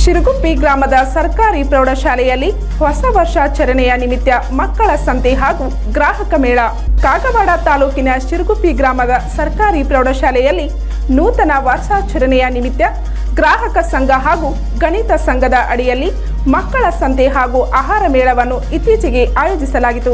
ಶಿರುಗುಪ್ಪಿ ಗ್ರಾಮದ ಸರ್ಕಾರಿ ಪ್ರೌಢಶಾಲೆಯಲ್ಲಿ ಹೊಸ ವರ್ಷಾಚರಣೆಯ ನಿಮಿತ್ತ ಮಕ್ಕಳ ಸಂತೆ ಹಾಗೂ ಗ್ರಾಹಕ ಮೇಳ ಕಾಗವಾಡ ತಾಲೂಕಿನ ಶಿರುಗುಪ್ಪಿ ಗ್ರಾಮದ ಸರ್ಕಾರಿ ಪ್ರೌಢಶಾಲೆಯಲ್ಲಿ ನೂತನ ವರ್ಷಾಚರಣೆಯ ನಿಮಿತ್ತ ಗ್ರಾಹಕ ಸಂಘ ಹಾಗೂ ಗಣಿತ ಸಂಘದ ಅಡಿಯಲ್ಲಿ ಮಕ್ಕಳ ಸಂತೆ ಹಾಗೂ ಆಹಾರ ಮೇಳವನ್ನು ಇತ್ತೀಚೆಗೆ ಆಯೋಜಿಸಲಾಗಿತ್ತು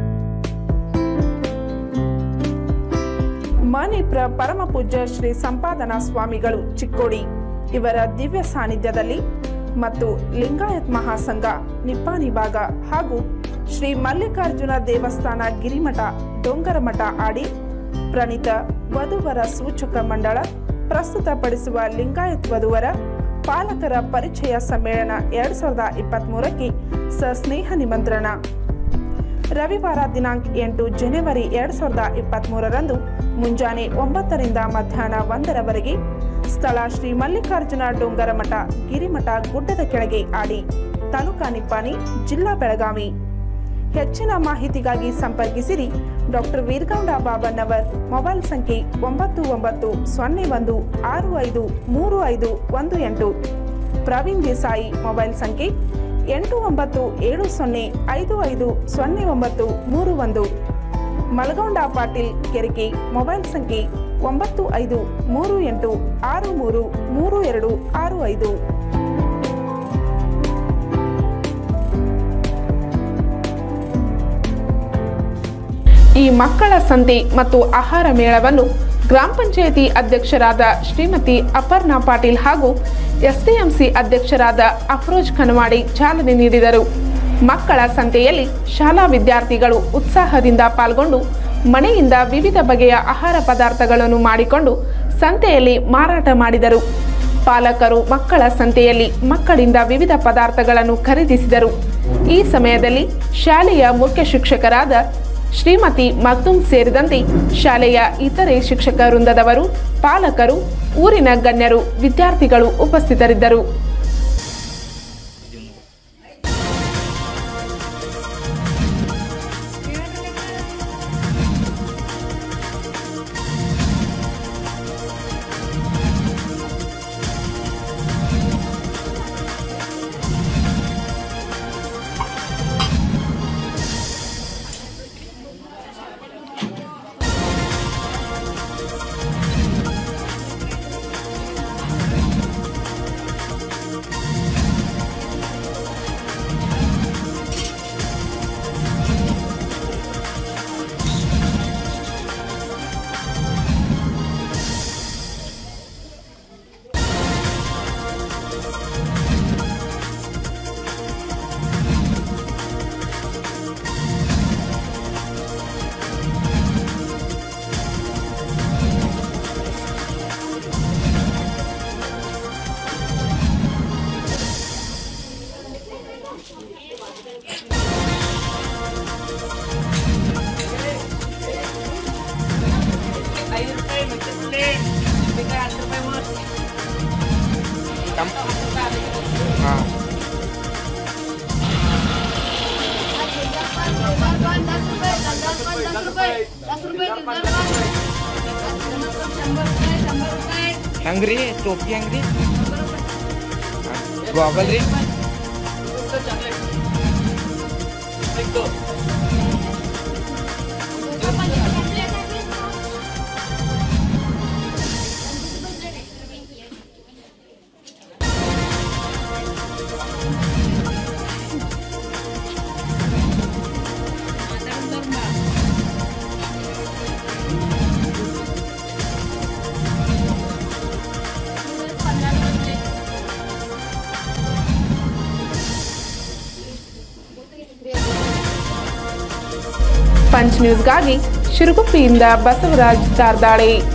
ಮಾನಿಪ್ರ ಪರಮಪೂಜ್ಯ ಶ್ರೀ ಸಂಪಾದನಾ ಸ್ವಾಮಿಗಳು ಚಿಕ್ಕೋಡಿ ಇವರ ದಿವ್ಯ ಸಾನ್ನಿಧ್ಯದಲ್ಲಿ ಮತ್ತು ಲಿಂಗಾಯತ್ ಮಹಾಸಂಘ ನಿಪ್ಪಾಣಿ ಭಾಗ ಹಾಗೂ ಶ್ರೀ ಮಲ್ಲಿಕಾರ್ಜುನ ದೇವಸ್ಥಾನ ಗಿರಿಮಠ ಡೊಂಗರಮಠ ಆಡಿ ಪ್ರಣೀತ ವಧುವರ ಸೂಚಕ ಮಂಡಳ ಪ್ರಸ್ತುತಪಡಿಸುವ ಲಿಂಗಾಯತ್ ವಧುವರ ಪಾಲಕರ ಪರಿಚಯ ಸಮ್ಮೇಳನ ಎರಡ್ ಸಾವಿರದ ಇಪ್ಪತ್ತ್ಮೂರಕ್ಕೆ ಸಸ್ನೇಹ ನಿಮಂತ್ರಣ ರವಿವಾರ ದಿನಾಂಕ ಎಂಟು ಜನವರಿ ಎರಡ್ ಸಾವಿರದ ಇಪ್ಪತ್ತ್ಮೂರರಂದು ಮುಂಜಾನೆ ಒಂಬತ್ತರಿಂದ ಮಧ್ಯಾಹ್ನ ಒಂದರವರೆಗೆ ಸ್ಥಳ ಶ್ರೀ ಮಲ್ಲಿಕಾರ್ಜುನ ಡೊಂಗರಮಠ ಗಿರಿಮಠ ಗುಡ್ಡದ ಕೆಳಗೆ ಆಡಿ ತಾಲೂಕಾ ನಿಪ್ಪಾಣಿ ಜಿಲ್ಲಾ ಬೆಳಗಾವಿ ಹೆಚ್ಚಿನ ಮಾಹಿತಿಗಾಗಿ ಸಂಪರ್ಕಿಸಿರಿ ಡಾಕ್ಟರ್ ವೀರಗೌಡ ಬಾಬಣ್ಣವರ್ ಮೊಬೈಲ್ ಸಂಖ್ಯೆ ಒಂಬತ್ತು ಒಂಬತ್ತು ಸೊನ್ನೆ ಒಂದು ಆರು ಐದು ಮೂರು ಐದು ಒಂದು ಎಂಟು ಪ್ರವೀಣ್ ದೇಸಾಯಿ ಮೊಬೈಲ್ ಸಂಖ್ಯೆ ಎಂಟು ಒಂಬತ್ತು ಏಳು ಸೊನ್ನೆ ಐದು ಐದು ಸೊನ್ನೆ ಒಂಬತ್ತು ಮೂರು ಒಂದು ಮಲಗೌಂಡ ಪಾಟೀಲ್ ಕೆರೆಕೆ ಮೊಬೈಲ್ ಸಂಖ್ಯೆ ಒಂಬತ್ತು ಐದು ಮೂರು ಎಂಟು ಆರು ಮೂರು ಮೂರು ಎರಡು ಆರು ಐದು ಈ ಮಕ್ಕಳ ಸಂತೆ ಮತ್ತು ಆಹಾರ ಮೇಳವನ್ನು ಗ್ರಾಮ ಪಂಚಾಯಿತಿ ಅಧ್ಯಕ್ಷರಾದ ಶ್ರೀಮತಿ ಅಪರ್ಣಾ ಪಾಟೀಲ್ ಹಾಗೂ ಎಸ್ಡಿಎಂಸಿ ಅಧ್ಯಕ್ಷರಾದ ಅಫ್ರೋಜ್ ಖನ್ವಾಡಿ ಚಾಲನೆ ನೀಡಿದರು ಮಕ್ಕಳ ಸಂತೆಯಲ್ಲಿ ಶಾಲಾ ವಿದ್ಯಾರ್ಥಿಗಳು ಉತ್ಸಾಹದಿಂದ ಪಾಲ್ಗೊಂಡು ಮನೆಯಿಂದ ವಿವಿಧ ಬಗೆಯ ಆಹಾರ ಪದಾರ್ಥಗಳನ್ನು ಮಾಡಿಕೊಂಡು ಸಂತೆಯಲ್ಲಿ ಮಾರಾಟ ಮಾಡಿದರು ಪಾಲಕರು ಮಕ್ಕಳ ಸಂತೆಯಲ್ಲಿ ಮಕ್ಕಳಿಂದ ವಿವಿಧ ಪದಾರ್ಥಗಳನ್ನು ಖರೀದಿಸಿದರು ಈ ಸಮಯದಲ್ಲಿ ಶಾಲೆಯ ಮುಖ್ಯ ಶಿಕ್ಷಕರಾದ ಶ್ರೀಮತಿ ಮಗ್ದುಮ್ ಸೇರಿದಂತೆ ಶಾಲೆಯ ಇತರೆ ಶಿಕ್ಷಕ ವೃಂದದವರು ಪಾಲಕರು ಊರಿನ ಗಣ್ಯರು ವಿದ್ಯಾರ್ಥಿಗಳು ಉಪಸ್ಥಿತರಿದ್ದರು ಐದು ರೂಪಾಯಿ ಮೆಕ್ಕೆಸೊಳ್ಳೆ ಬೇಕಾದ್ರೆ ಹತ್ತು ರೂಪಾಯಿ ಮಾಡು. ಹಾಂ दस रुपये दस रुपये दस रुपये दस रुपये शंभर रुपये शंभर रुपये ಹೆಂಗ್ರಿ ಟೋಪಿ ಹೆಂಗ್ರಿ ಗಾಗಲ್ ರೀ ಪಂಚ್ ನ್ಯೂಸ್ಗಾಗಿ ಶಿರುಗುಪ್ಪಿಯಿಂದ ಬಸವರಾಜ್ ದಾರ್ದಾಳೆ